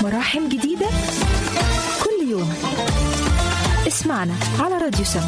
مراحم جديدة كل يوم اسمعنا على راديو سم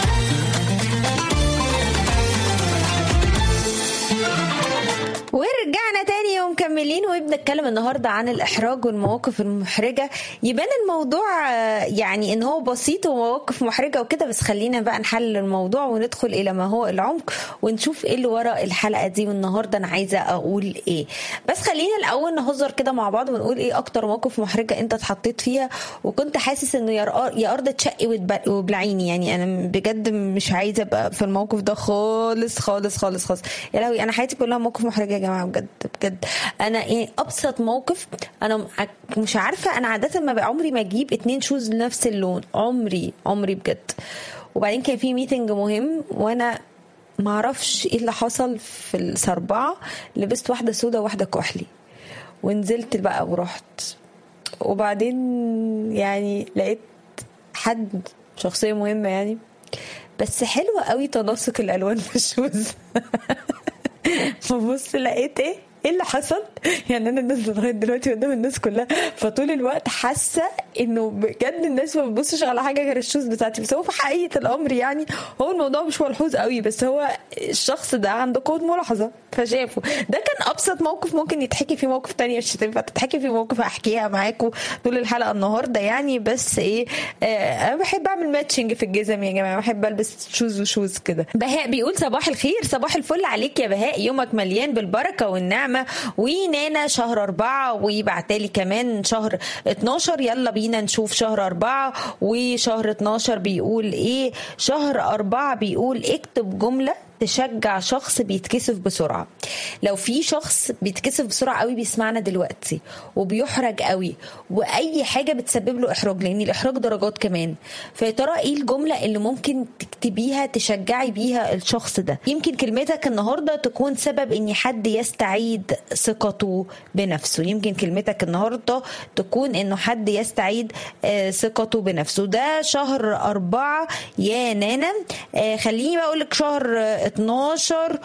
ورجعنا تاني ومكملين وبنتكلم النهارده عن الاحراج والمواقف المحرجه يبان الموضوع آه، يعني ان هو بسيط ومواقف محرجه وكده بس خلينا بقى نحلل الموضوع وندخل الى ما هو العمق ونشوف ايه اللي ورا الحلقه دي والنهارده انا عايزه اقول ايه بس خلينا الاول نهزر كده مع بعض ونقول ايه اكتر موقف محرجه انت اتحطيت فيها وكنت حاسس انه يا رق- يا ارض تشقي وتب- وبلعيني يعني انا بجد مش عايزه ابقى في الموقف ده خالص خالص خالص خالص يا لهوي انا حياتي كلها مواقف محرجه يا جماعه بجد بجد انا ايه ابسط موقف انا م- مش عارفه انا عاده ما بقى عمري ما اجيب اتنين شوز نفس اللون عمري عمري بجد وبعدين كان في ميتنج مهم وانا ما اعرفش ايه اللي حصل في السربعه لبست واحده سودا وواحده كحلي ونزلت بقى ورحت وبعدين يعني لقيت حد شخصيه مهمه يعني بس حلوه قوي تناسق الالوان في الشوز فبص لقيت ايه ايه اللي حصل يعني انا نازله لغايه دلوقتي قدام الناس كلها فطول الوقت حاسه انه بجد الناس ما بتبصش على حاجه غير الشوز بتاعتي بس هو في حقيقه الامر يعني هو الموضوع مش ملحوظ قوي بس هو الشخص ده عنده قوه ملاحظه فشافه ده كان ابسط موقف ممكن يتحكي في موقف تانية مش هتنفع تتحكي في موقف احكيها معاكم طول الحلقه النهارده يعني بس ايه آه انا بحب اعمل ماتشنج في الجزم يا جماعه بحب البس شوز وشوز كده بهاء بيقول صباح الخير صباح الفل عليك يا بهاء يومك مليان بالبركه والنعمه ونانا شهر أربعة ويبعتالي كمان شهر 12 يلا بينا نشوف شهر أربعة وشهر 12 بيقول ايه شهر أربعة بيقول اكتب جملة تشجع شخص بيتكسف بسرعه لو في شخص بيتكسف بسرعه قوي بيسمعنا دلوقتي وبيحرج قوي واي حاجه بتسبب له احراج لان الاحراج درجات كمان فيا ترى ايه الجمله اللي ممكن تكتبيها تشجعي بيها الشخص ده يمكن كلمتك النهارده تكون سبب ان حد يستعيد ثقته بنفسه يمكن كلمتك النهارده تكون انه حد يستعيد آه، ثقته بنفسه ده شهر أربعة يا نانا آه، خليني بقى اقول لك شهر آه، 12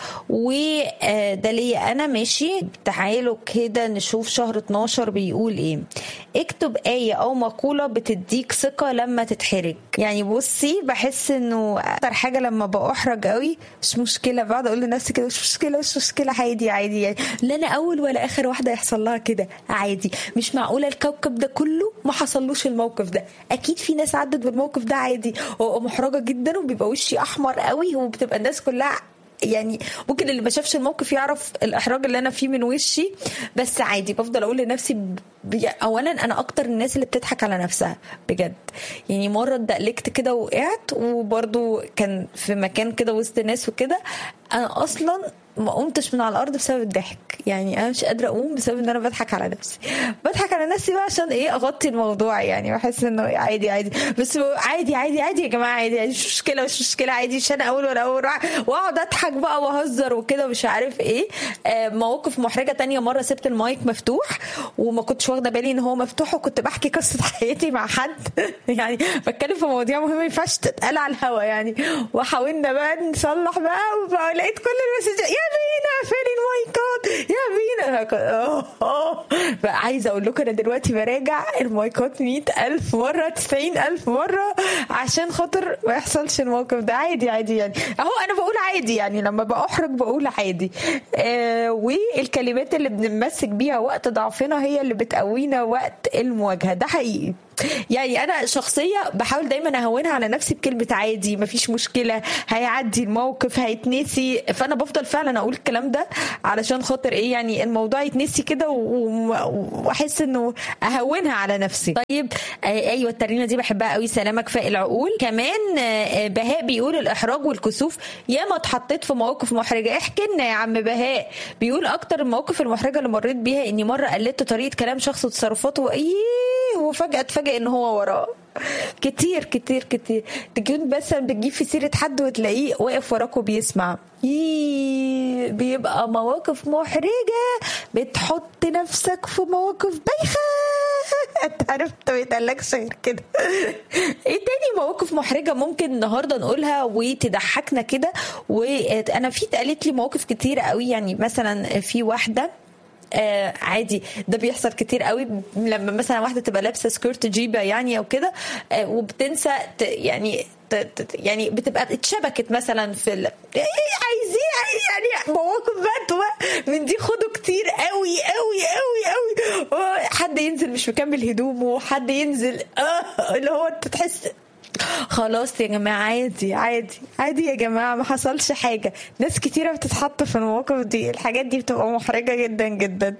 وده ليا انا ماشي تعالوا كده نشوف شهر 12 بيقول ايه اكتب آية او مقولة بتديك ثقة لما تتحرج يعني بصي بحس انه اكتر حاجة لما بأحرج قوي مش مشكلة بقعد اقول لنفسي كده مش مشكلة مش مشكلة عادي عادي يعني لا انا اول ولا اخر واحدة يحصل لها كده عادي مش معقولة الكوكب ده كله ما حصلوش الموقف ده اكيد في ناس عدت بالموقف ده عادي وابقى محرجة جدا وبيبقى وشي احمر قوي وبتبقى الناس كلها يعني ممكن اللي ما شافش الموقف يعرف الاحراج اللي انا فيه من وشي بس عادي بفضل اقول لنفسي ب... اولا انا اكتر الناس اللي بتضحك على نفسها بجد يعني مره اتدقلقت كده وقعت وبرضو كان في مكان كده وسط ناس وكده انا اصلا ما قمتش من على الارض بسبب الضحك يعني انا مش قادره اقوم بسبب ان انا بضحك على نفسي بضحك على نفسي بقى عشان ايه اغطي الموضوع يعني بحس انه عادي عادي بس عادي عادي عادي يا جماعه عادي, عادي مش مشكله مش مشكله عادي مش انا اول ولا اول واحد. واقعد اضحك بقى واهزر وكده مش عارف ايه آه، مواقف محرجه تانية مره سبت المايك مفتوح وما كنتش واخده بالي ان هو مفتوح وكنت بحكي قصه حياتي مع حد يعني بتكلم في مواضيع مهمه ما ينفعش تتقال على الهوا يعني وحاولنا بقى نصلح بقى ولقيت كل المسجات يا بينا فين المايكات يا بينا أوه، أوه. بقى عايزه اقول لكم انا دلوقتي براجع المايكات مئة ألف مره تسعين ألف مره عشان خاطر ما يحصلش الموقف ده عادي عادي يعني اهو انا بقول عادي يعني لما بأحرج بقول عادي آه والكلمات اللي بنمسك بيها وقت ضعفنا هي اللي بتقوينا وقت المواجهه ده حقيقي يعني انا شخصيه بحاول دايما اهونها على نفسي بكلمه عادي مفيش مشكله هيعدي الموقف هيتنسي فانا بفضل فعلا اقول الكلام ده علشان خاطر ايه يعني الموضوع يتنسي كده و- و- واحس انه اهونها على نفسي طيب آه ايوه الترنيمه دي بحبها قوي سلامك فاق العقول كمان آه بهاء بيقول الاحراج والكسوف ياما اتحطيت في مواقف محرجه احكي لنا يا عم بهاء بيقول اكتر المواقف المحرجه اللي مريت بيها اني مره قلدت طريقه كلام شخص وتصرفاته وايه وفجاه اتفاجئ ان هو وراه كتير كتير كتير تكون بس بتجيب في سيرة حد وتلاقيه واقف وراك وبيسمع ييه، بيبقى مواقف محرجة بتحط نفسك في مواقف بايخة انت عرفت ما يتقالكش غير كده ايه تاني مواقف محرجة ممكن النهاردة نقولها وتضحكنا كده وانا في اتقالت لي مواقف كتير قوي يعني مثلا في واحدة آه عادي ده بيحصل كتير قوي لما مثلا واحده تبقى لابسه سكيرت جيبه يعني او كده آه وبتنسى ت- يعني ت- ت- يعني بتبقى اتشبكت مثلا في ال... إيه عايزين يعني مواقف بقى تبقى من دي خدوا كتير قوي قوي قوي قوي حد ينزل مش مكمل هدومه حد ينزل آه اللي هو انت تحس خلاص يا جماعة عادي عادي عادي يا جماعة ما حصلش حاجة ناس كتيرة بتتحط في المواقف دي الحاجات دي بتبقى محرجة جدا جدا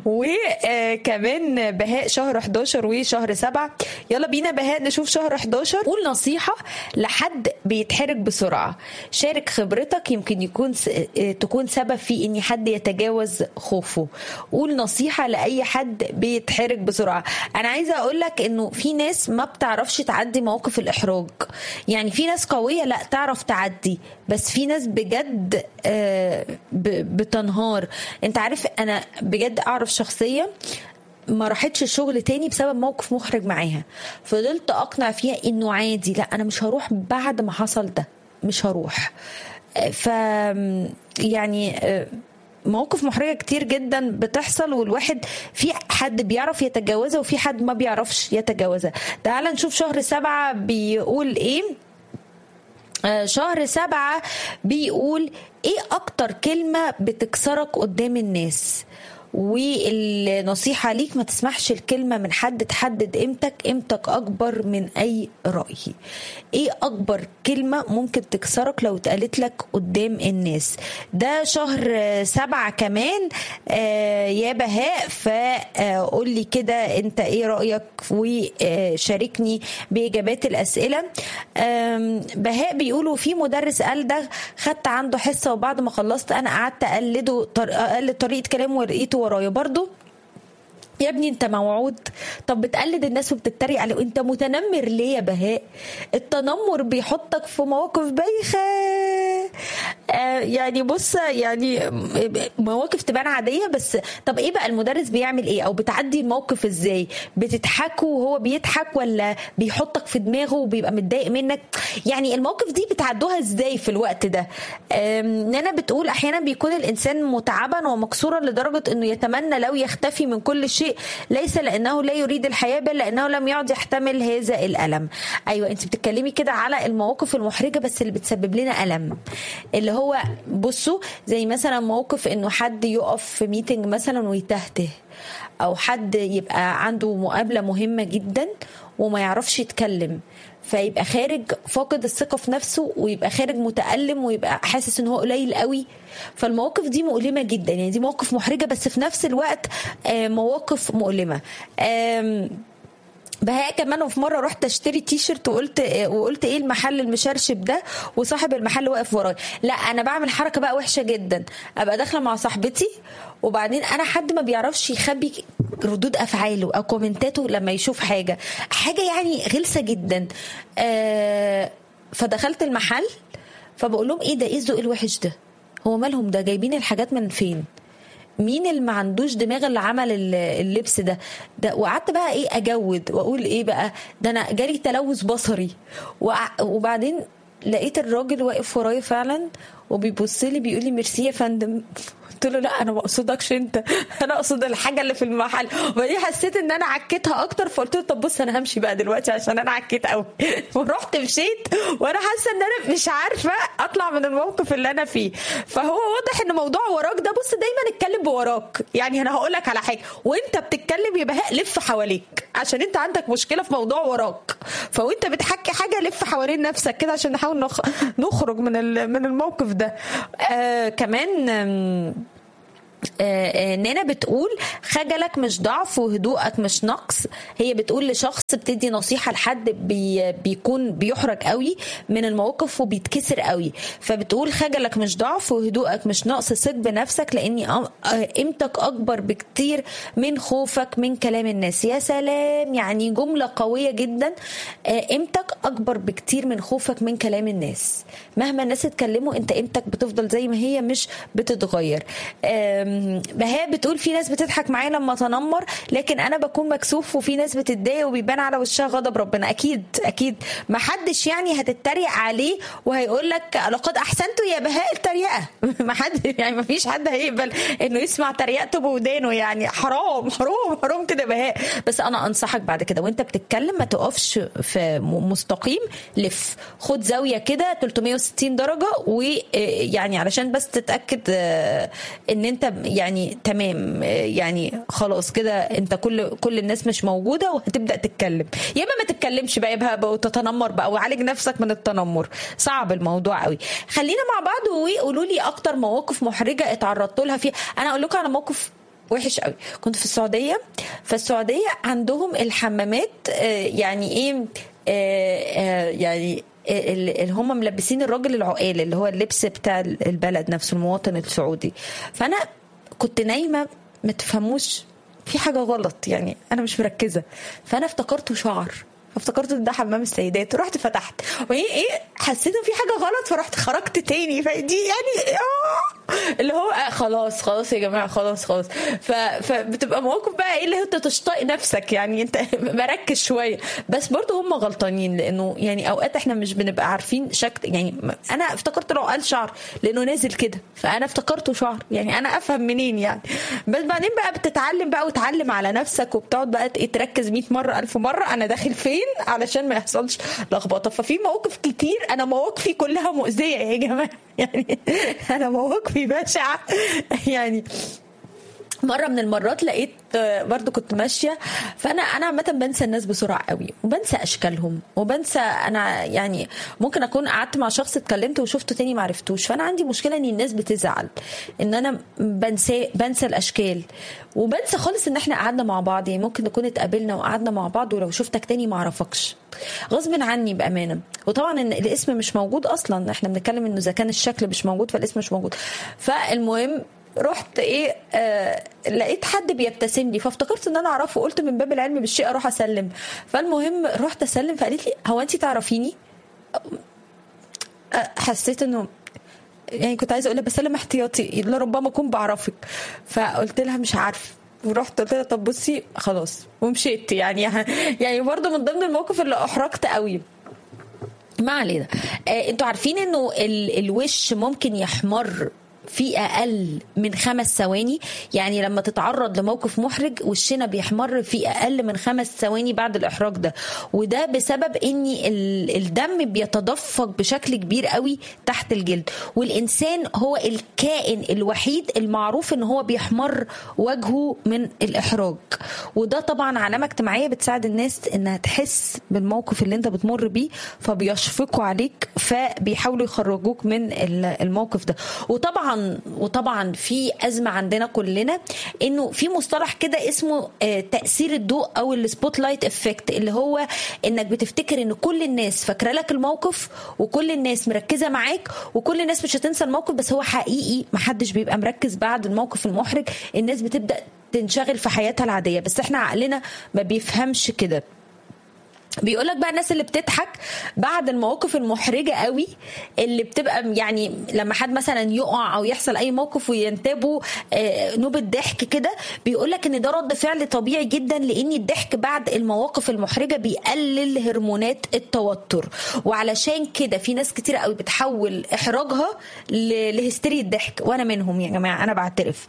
وكمان بهاء شهر 11 وشهر 7 يلا بينا بهاء نشوف شهر 11 قول نصيحة لحد بيتحرك بسرعة شارك خبرتك يمكن يكون س... تكون سبب في ان حد يتجاوز خوفه قول نصيحة لأي حد بيتحرك بسرعة انا عايزة اقول لك انه في ناس ما بتعرفش تعدي مواقف الاحراج يعني في ناس قوية لا تعرف تعدي بس في ناس بجد آه، ب- بتنهار انت عارف انا بجد اعرف شخصية ما راحتش الشغل تاني بسبب موقف محرج معاها فضلت اقنع فيها انه عادي لا انا مش هروح بعد ما حصل ده مش هروح آه، ف يعني آه، مواقف محرجة كتير جدا بتحصل والواحد في حد بيعرف يتجاوزها وفي حد ما بيعرفش يتجاوزها تعال نشوف شهر سبعة بيقول ايه آه، شهر سبعة بيقول ايه اكتر كلمة بتكسرك قدام الناس والنصيحة ليك ما تسمحش الكلمة من حد تحدد قيمتك قيمتك أكبر من أي رأي إيه أكبر كلمة ممكن تكسرك لو اتقالت لك قدام الناس ده شهر آه، سبعة كمان آه، يا بهاء فقول لي كده أنت إيه رأيك وشاركني بإجابات الأسئلة آم، بهاء بيقولوا في مدرس قال ده خدت عنده حصة وبعد ما خلصت أنا قعدت أقلده طر- أقلد طريقة كلامه ولقيته ورايا برضو يا ابني انت موعود طب بتقلد الناس وبتتريق عليه انت متنمر ليه يا بهاء التنمر بيحطك في مواقف بايخه آه يعني بص يعني مواقف تبان عاديه بس طب ايه بقى المدرس بيعمل ايه او بتعدي الموقف ازاي بتضحكوا وهو بيضحك ولا بيحطك في دماغه وبيبقى متضايق منك يعني المواقف دي بتعدوها ازاي في الوقت ده آم، نانا بتقول احيانا بيكون الانسان متعبا ومكسورا لدرجه انه يتمنى لو يختفي من كل شيء ليس لانه لا يريد الحياه بل لانه لم يعد يحتمل هذا الالم ايوه انت بتتكلمي كده على المواقف المحرجه بس اللي بتسبب لنا الم اللي هو بصوا زي مثلا موقف انه حد يقف في ميتنج مثلا ويتهته او حد يبقى عنده مقابله مهمه جدا وما يعرفش يتكلم فيبقى خارج فاقد الثقه في نفسه ويبقى خارج متالم ويبقى حاسس ان هو قليل قوي فالمواقف دي مؤلمه جدا يعني دي مواقف محرجه بس في نفس الوقت آه، مواقف مؤلمه آم، بهاء كمان وفي مره رحت اشتري تي شيرت وقلت وقلت ايه المحل المشرشب ده وصاحب المحل واقف ورايا لا انا بعمل حركه بقى وحشه جدا ابقى داخله مع صاحبتي وبعدين انا حد ما بيعرفش يخبي ردود افعاله او كومنتاته لما يشوف حاجه حاجه يعني غلسه جدا آه فدخلت المحل فبقول لهم ايه ده ايه الذوق الوحش ده هو مالهم ده جايبين الحاجات من فين مين اللي ما عندوش دماغ اللي عمل ال- اللبس ده ده وقعدت بقى ايه اجود واقول ايه بقى ده انا جالي تلوث بصري وع- وبعدين لقيت الراجل واقف ورايا فعلا وبيبص لي بيقول لي ميرسي يا فندم قلت له لا انا ما اقصدكش انت انا اقصد الحاجه اللي في المحل وبعدين حسيت ان انا عكيتها اكتر فقلت له طب بص انا همشي بقى دلوقتي عشان انا عكيت قوي ورحت مشيت وانا حاسه ان انا مش عارفه اطلع من الموقف اللي انا فيه فهو واضح ان موضوع وراك ده بص دايما اتكلم بوراك يعني انا هقول لك على حاجه وانت بتتكلم يا بهاء لف حواليك عشان انت عندك مشكله في موضوع وراك فوانت بتحكي حاجه لف حوالين نفسك كده عشان نحاول نخ... نخرج من ال- من الموقف ده آه كمان آم، آه، آه، نانا بتقول خجلك مش ضعف وهدوءك مش نقص هي بتقول لشخص بتدي نصيحة لحد بي بيكون بيحرج قوي من المواقف وبيتكسر قوي فبتقول خجلك مش ضعف وهدوءك مش نقص ثق بنفسك لاني أم- آه، قيمتك اكبر بكتير من خوفك من كلام الناس يا سلام يعني جملة قوية جدا آه، قيمتك اكبر بكتير من خوفك من كلام الناس مهما الناس اتكلموا انت قيمتك بتفضل زي ما هي مش بتتغير آم، آم، بهاء بتقول في ناس بتضحك معايا لما تنمر لكن انا بكون مكسوف وفي ناس بتتضايق وبيبان على وشها غضب ربنا اكيد اكيد ما حدش يعني هتتريق عليه وهيقول لك لقد احسنت يا بهاء التريقه ما حد يعني ما فيش حد هيقبل انه يسمع تريقته بودانه يعني حرام حرام حرام كده بهاء بس انا انصحك بعد كده وانت بتتكلم ما تقفش في م- مستقيم لف خد زاويه كده 360 درجه ويعني علشان بس تتاكد آه، ان انت يعني تمام آه، يعني خلاص كده انت كل كل الناس مش موجوده وهتبدا تتكلم يا اما ما تتكلمش بقى يبقى بقى وتتنمر بقى وعالج نفسك من التنمر صعب الموضوع قوي خلينا مع بعض وقولوا لي اكتر مواقف محرجه اتعرضتوا لها فيها انا اقول لكم على موقف وحش قوي كنت في السعوديه فالسعوديه عندهم الحمامات آه، يعني ايه آه، آه، يعني اللي هم ملبسين الراجل العقال اللي هو اللبس بتاع البلد نفسه المواطن السعودي فانا كنت نايمه ما تفهموش في حاجه غلط يعني انا مش مركزه فانا افتكرته شعر افتكرت ان ده حمام السيدات رحت فتحت وايه ايه حسيت ان في حاجه غلط فرحت خرجت تاني فدي يعني آه اللي هو آه خلاص خلاص يا جماعه خلاص خلاص ف... فبتبقى مواقف بقى ايه اللي هو انت تشتاق نفسك يعني انت مركز شويه بس برضه هم غلطانين لانه يعني اوقات احنا مش بنبقى عارفين شكل يعني انا افتكرت لو قال شعر لانه نازل كده فانا افتكرته شعر يعني انا افهم منين يعني بس بعدين بقى بتتعلم بقى وتعلم على نفسك وبتقعد بقى ايه تركز 100 مره ألف مره انا داخل فين علشان ما يحصلش لخبطه ففي مواقف كتير انا مواقفي كلها مؤذيه يا جماعه يعني انا مواقفي بشعه يعني مره من المرات لقيت برضو كنت ماشيه فانا انا عامه بنسى الناس بسرعه قوي وبنسى اشكالهم وبنسى انا يعني ممكن اكون قعدت مع شخص اتكلمت وشفته تاني ما عرفتوش فانا عندي مشكله ان الناس بتزعل ان انا بنسى بنسى الاشكال وبنسى خالص ان احنا قعدنا مع بعض يعني ممكن نكون اتقابلنا وقعدنا مع بعض ولو شفتك تاني ما اعرفكش غصب عني بامانه وطبعا ان الاسم مش موجود اصلا احنا بنتكلم انه اذا كان الشكل مش موجود فالاسم مش موجود فالمهم رحت ايه آه لقيت حد بيبتسم لي فافتكرت ان انا اعرفه قلت من باب العلم بالشيء اروح اسلم فالمهم رحت اسلم فقالت لي هو انت تعرفيني آه حسيت انه يعني كنت عايزه اقول لها بسلم احتياطي لربما اكون بعرفك فقلت لها مش عارفه ورحت قلت لها طب بصي خلاص ومشيت يعني يعني برضه من ضمن المواقف اللي احرجت قوي ما علينا آه انتوا عارفين انه ال الوش ممكن يحمر في اقل من خمس ثواني يعني لما تتعرض لموقف محرج وشنا بيحمر في اقل من خمس ثواني بعد الاحراج ده وده بسبب ان الدم بيتدفق بشكل كبير قوي تحت الجلد والانسان هو الكائن الوحيد المعروف ان هو بيحمر وجهه من الاحراج وده طبعا علامه اجتماعيه بتساعد الناس انها تحس بالموقف اللي انت بتمر بيه فبيشفقوا عليك فبيحاولوا يخرجوك من الموقف ده وطبعا وطبعا في ازمه عندنا كلنا انه في مصطلح كده اسمه تاثير الضوء او السبوت لايت افكت اللي هو انك بتفتكر ان كل الناس فاكره لك الموقف وكل الناس مركزه معاك وكل الناس مش هتنسى الموقف بس هو حقيقي محدش بيبقى مركز بعد الموقف المحرج الناس بتبدا تنشغل في حياتها العاديه بس احنا عقلنا ما بيفهمش كده بيقول لك بقى الناس اللي بتضحك بعد المواقف المحرجه قوي اللي بتبقى يعني لما حد مثلا يقع او يحصل اي موقف وينتابه نوبه ضحك كده بيقول لك ان ده رد فعل طبيعي جدا لان الضحك بعد المواقف المحرجه بيقلل هرمونات التوتر وعلشان كده في ناس كتير قوي بتحول احراجها لهستيريا الضحك وانا منهم يا جماعه انا بعترف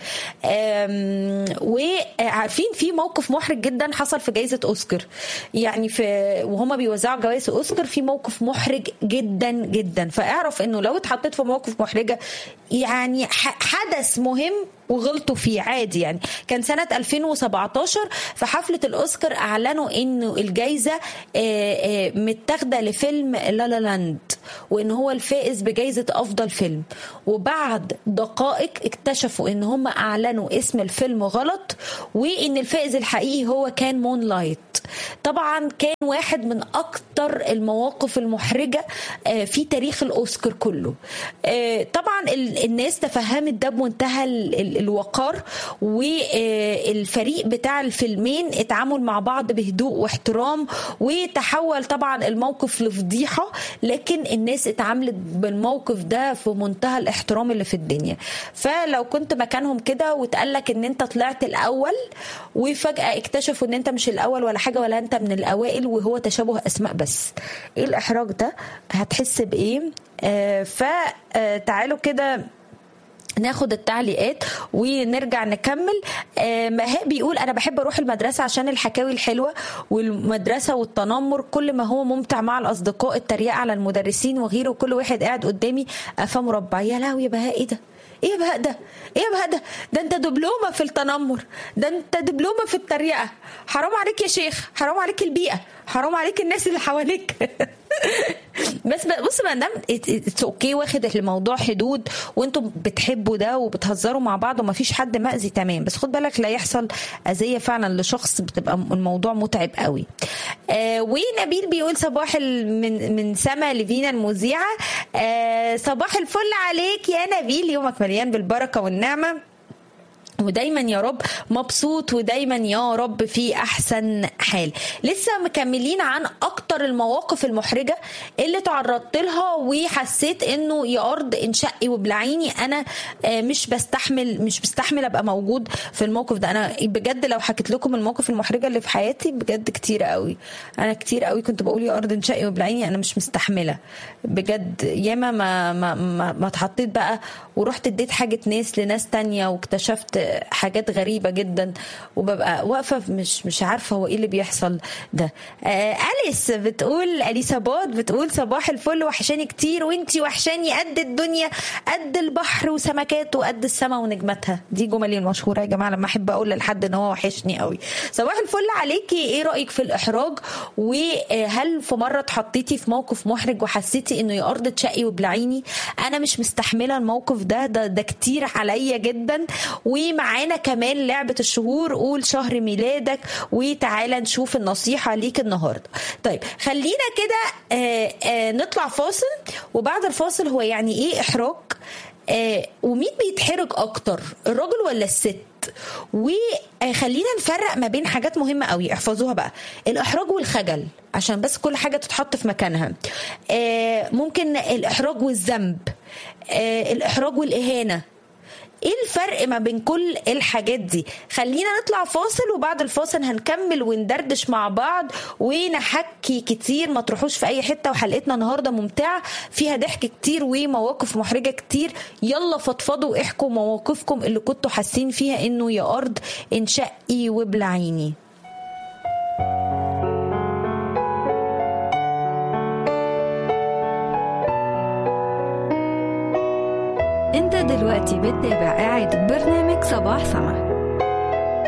وعارفين في موقف محرج جدا حصل في جائزه اوسكار يعني في وهما بيوزعوا جوائز اوسكار في موقف محرج جدا جدا فاعرف انه لو اتحطيت في موقف محرجه يعني حدث مهم وغلطوا فيه عادي يعني كان سنة 2017 في حفلة الأوسكار أعلنوا إنه الجايزة متاخدة لفيلم لا لا لاند وإن هو الفائز بجايزة أفضل فيلم وبعد دقائق اكتشفوا إن هم أعلنوا اسم الفيلم غلط وإن الفائز الحقيقي هو كان مون لايت طبعا كان واحد من اكتر المواقف المحرجه آه، في تاريخ الاوسكار كله آه، طبعا ال- الناس تفهمت ده بمنتهى ال- ال- الوقار والفريق بتاع الفيلمين اتعاملوا مع بعض بهدوء واحترام وتحول طبعا الموقف لفضيحه لكن الناس اتعاملت بالموقف ده في منتهى الاحترام اللي في الدنيا فلو كنت مكانهم كده واتقال لك ان انت طلعت الاول وفجاه اكتشفوا ان انت مش الاول ولا حاجه ولا انت من الاوائل وهو تشابه اسماء بس ايه الاحراج ده هتحس بايه آه فتعالوا كده ناخد التعليقات ونرجع نكمل آه، مهاء بيقول انا بحب اروح المدرسه عشان الحكاوي الحلوه والمدرسه والتنمر كل ما هو ممتع مع الاصدقاء التريقه على المدرسين وغيره كل واحد قاعد قدامي افهم مربع يا لهوي يا بهاء ايه ده ايه يا بهاء ده ايه يا بهاء ده ده انت دبلومه في التنمر ده انت دبلومه في التريقه حرام عليك يا شيخ حرام عليك البيئه حرام عليك الناس اللي حواليك بس ب- بص ما دام اتس اوكي واخد الموضوع حدود وانتم بتحبوا ده وبتهزروا مع بعض وما فيش حد مأذي تمام بس خد بالك لا يحصل اذيه فعلا لشخص بتبقى الموضوع متعب قوي آه ونبيل بيقول صباح ال- من من سما لفينا المذيعه آه صباح الفل عليك يا نبيل يومك مليان بالبركه والنعمه ودايما يا رب مبسوط ودايما يا رب في احسن حال لسه مكملين عن اكتر المواقف المحرجه اللي تعرضت لها وحسيت انه يا ارض انشقي وبلعيني انا آه، مش بستحمل مش بستحمل ابقى موجود في الموقف ده انا بجد لو حكيت لكم المواقف المحرجه اللي في حياتي بجد كتير قوي انا كتير قوي كنت بقول يا ارض انشقي وبلعيني انا مش مستحمله بجد ياما ما ما ما, ما اتحطيت بقى ورحت اديت حاجه ناس لناس تانية واكتشفت حاجات غريبه جدا وببقى واقفه مش مش عارفه هو ايه اللي بيحصل ده آه اليس بتقول اليسابات بتقول صباح الفل وحشاني كتير وانتي وحشاني قد الدنيا قد البحر وسمكاته وقد السماء ونجمتها دي جملي المشهوره يا جماعه لما احب اقول لحد ان هو وحشني قوي صباح الفل عليكي ايه رايك في الاحراج وهل في مره اتحطيتي في موقف محرج وحسيتي انه يا ارض تشقي وبلعيني انا مش مستحمله الموقف ده ده, ده كتير عليا جدا ومعانا كمان لعبه الشهور قول شهر ميلادك وتعالى نشوف النصيحه ليك النهارده طيب خلينا كده آه، آه، نطلع فاصل وبعد الفاصل هو يعني ايه احراج آه، ومين بيتحرج اكتر الراجل ولا الست وخلينا نفرق ما بين حاجات مهمه قوي احفظوها بقى الاحراج والخجل عشان بس كل حاجه تتحط في مكانها آه، ممكن الاحراج والذنب آه، الاحراج والاهانه ايه الفرق ما بين كل الحاجات دي خلينا نطلع فاصل وبعد الفاصل هنكمل وندردش مع بعض ونحكي كتير ما تروحوش في اي حته وحلقتنا النهارده ممتعه فيها ضحك كتير ومواقف محرجه كتير يلا فضفضوا واحكوا مواقفكم اللي كنتوا حاسين فيها انه يا ارض انشقي وابلعيني انت دلوقتي بتتابع قاعد برنامج صباح سما